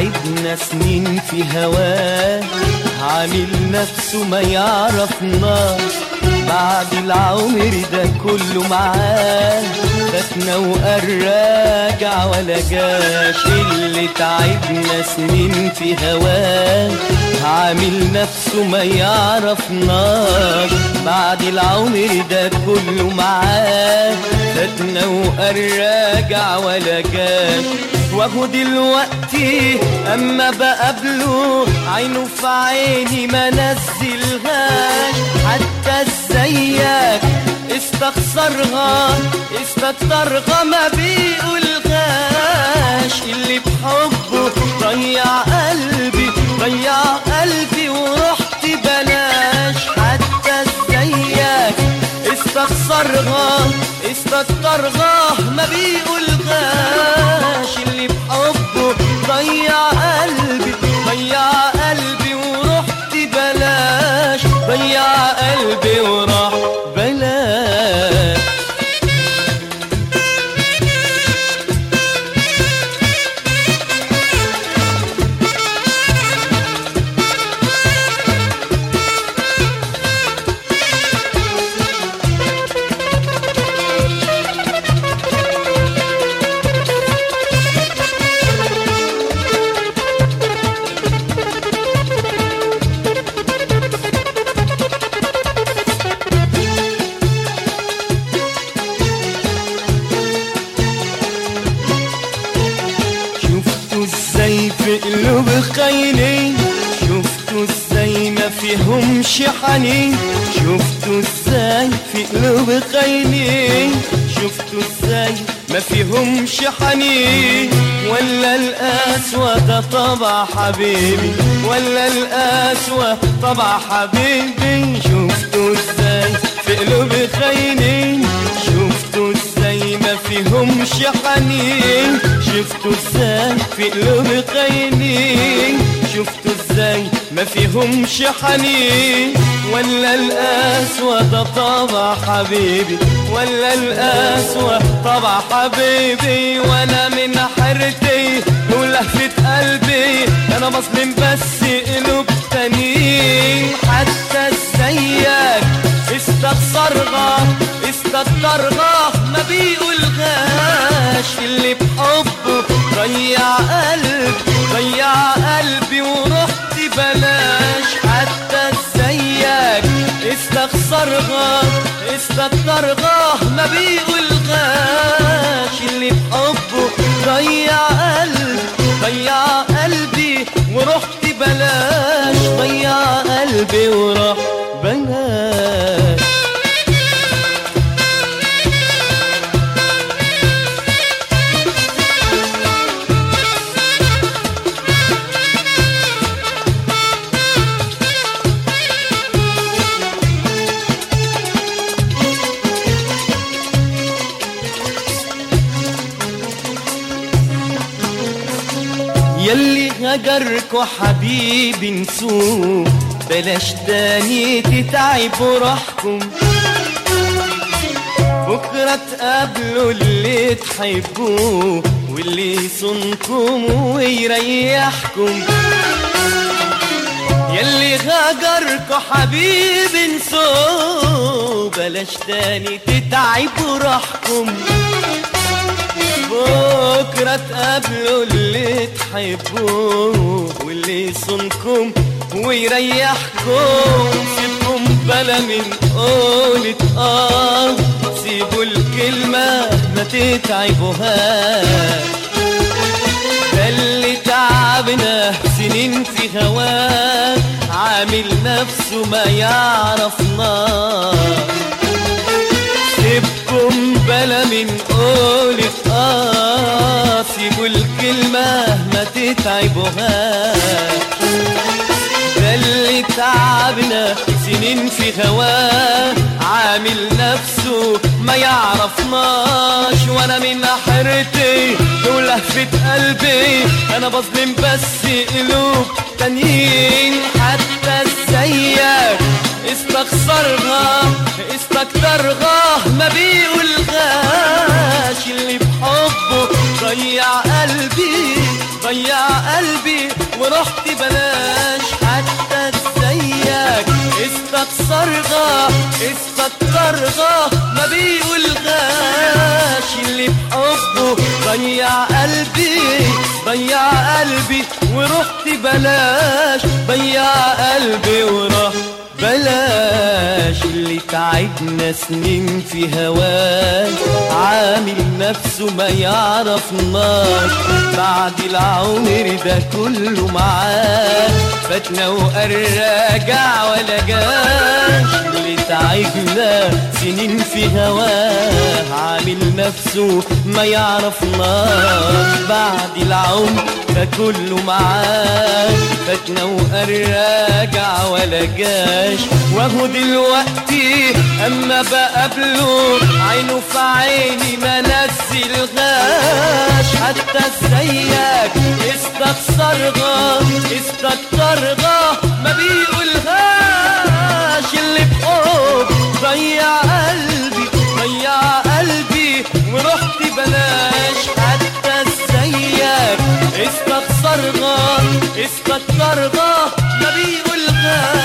تعبنا سنين في هواه عامل نفسه ما يعرفناش بعد العمر ده كله معاه فاتنا وقال راجع ولا جاش اللي تعبنا سنين في هواه عامل نفسه ما يعرفناش بعد العمر ده كله معاه فاتنا وقال راجع ولا جاش وهو دلوقتي اما بقابله عينه في عيني ما نزلهاش حتى ازيك استخسرها استكترها ما بيقولهاش اللي بحبه ضيع قلبي ضيع قلبي ورحت بلاش حتى ازيك استخسرها استكترها ما بيقولهاش اللي بحبه ضيع قلبي ضيع قلبي ورحت بلاش ضيع قلبي وراح بلاش شفتوا ازاي في قلوب خاينين شفتوا ازاي ما فيهمش حنين شفتوا ازاي في قلوب خاينين شفتوا ازاي ما فيهمش حنين ولا القسوة ده طبع حبيبي ولا القسوة طبع حبيبي شفتوا ازاي في قلوب خاينين شفتوا ازاي ما فيهمش حنين شفتوا ازاي في قلوب خاينين شفتوا ازاي ما فيهمش حنين ولا القسوة ده طبع حبيبي ولا القسوة طبع حبيبي وانا من حيرتي ولهفة قلبي انا بظلم بس قلوب تانيين حتى ازيك استخسرها استكترها ما بيقولهاش اللي بحبه ضيع قلب ضيع قلبي ورحت بلاش حتى ازيك استخسرها استكترها ما بيقولهاش اللي بحبه ضيع قلب ضيع قلبي ورحت بلاش ضيع قلبي وراح بلاش يلي هجركوا حبيبي نسوه بلاش تاني تتعبوا روحكم بكرة تقابلوا اللي تحبوه واللي يصونكم ويريحكم يلي غجركوا حبيبي نسوه بلاش تاني تتعبوا روحكم بكرة تقابلوا اللي تحبوه واللي يصونكم ويريحكم سيبكم بلا من قولة اه سيبوا الكلمة ما تتعبوهاش ده اللي تعبنا سنين في هواه عامل نفسه ما يعرفناش سيبكم بلا من قولة اه سيبوا الكلمة ما تتعبوهاش ده اللي تعبنا سنين في هواه عامل نفسه ما يعرفناش وانا من حيرتي ولهفة قلبي انا بظلم بس قلوب تانيين حتى ازيك استخسرها استكترها ما بيقولهاش اللي بحبه ضيع قلبي ضيع قلبي ورحت بلاش حتى ازيك استكسرغى استكترغى ما بيقولغاش اللي بحبه ضيع قلبي ضيع قلبي ورحت بلاش ضيع قلبي ورحت بلاش اللي تعبنا سنين في هواه عامل نفسه ما يعرفناش بعد العمر ده كله معاه فاتنا وقرجع ولا جاش اللي تعبنا سنين في هواه عامل نفسه ما يعرفناش بعد العمر ده كله معاه فاتنا وقرجع ولا جاش وهو دلوقتي اما بقابله عينه في عيني ما نزلغاش حتى ازيك استخسرغى استكترغى ما بيقولهاش اللي بحب ضيع قلبي ضيع قلبي ورحت بلاش حتى ازيك استخسرغى استكترغى ما بيقولهاش